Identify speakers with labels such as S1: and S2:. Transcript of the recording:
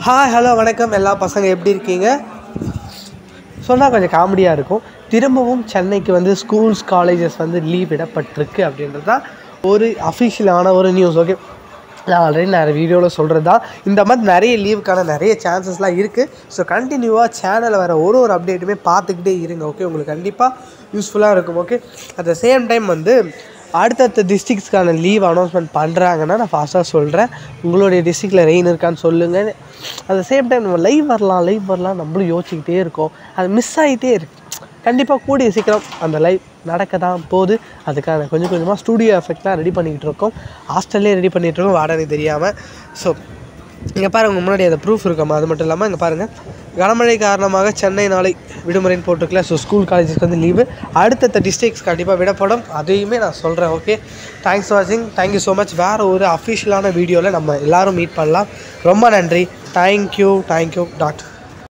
S1: hi hello வணக்கம் எல்லா பசங்க எப்படி இருக்கீங்க சொன்னால் கொஞ்சம் காமெடியாக இருக்கும் திரும்பவும் சென்னைக்கு வந்து ஸ்கூல்ஸ் காலேஜஸ் வந்து லீவ் விடப்பட்டிருக்கு அப்படின்றது தான் ஒரு அஃபிஷியலான ஒரு நியூஸ் ஓகே நான் ஆல்ரெடி நிறைய வீடியோவில் சொல்கிறது தான் இந்த மாதிரி நிறைய லீவுக்கான நிறைய சான்சஸ்லாம் இருக்குது ஸோ கண்டினியூவாக சேனலில் வர ஒரு ஒரு அப்டேட்டுமே பார்த்துக்கிட்டே இருங்க ஓகே உங்களுக்கு கண்டிப்பாக யூஸ்ஃபுல்லாக இருக்கும் okay at the same time வந்து அடுத்தடுத்த டிஸ்ட்ரிக்ஸ்க்கான லீவ் அனௌன்ஸ்மெண்ட் பண்ணுறாங்கன்னா நான் ஃபாஸ்ட்டாக சொல்கிறேன் உங்களுடைய டிஸ்ட்ரிக்டில் ரெயின் இருக்கான்னு சொல்லுங்கள் அட் த சேம் டைம் நம்ம லைவ் வரலாம் லைவ் வரலாம் நம்மளும் யோசிச்சுக்கிட்டே இருக்கோம் அது மிஸ் ஆகிட்டே இருக்கு கண்டிப்பாக கூடிய சீக்கிரம் அந்த லைவ் நடக்க தான் போகுது அதுக்கான கொஞ்சம் கொஞ்சமாக ஸ்டூடியோ எஃபெக்ட்லாம் ரெடி பண்ணிக்கிட்டு இருக்கோம் ஹாஸ்டல்லே ரெடி பண்ணிகிட்டு இருக்கோம் வாடகை தெரியாமல் ஸோ இங்கே பாருங்க முன்னாடி அந்த ப்ரூஃப் இருக்காமா அது மட்டும் இல்லாமல் இங்கே பாருங்கள் கனமழை காரணமாக சென்னை நாளை விடுமுறைன்னு போட்டிருக்கல ஸோ ஸ்கூல் காலேஜஸ்க்கு வந்து லீவு அடுத்தடுத்த டிஸ்ட்ரிக்ஸ் கண்டிப்பாக விடப்படும் அதையுமே நான் சொல்கிறேன் ஓகே தேங்க்ஸ் ஃபார் வாட்சிங் தேங்க்யூ ஸோ மச் வேறு ஒரு அஃபிஷியலான வீடியோவில் நம்ம எல்லோரும் மீட் பண்ணலாம் ரொம்ப நன்றி தேங்க்யூ தேங்க்யூ டாட்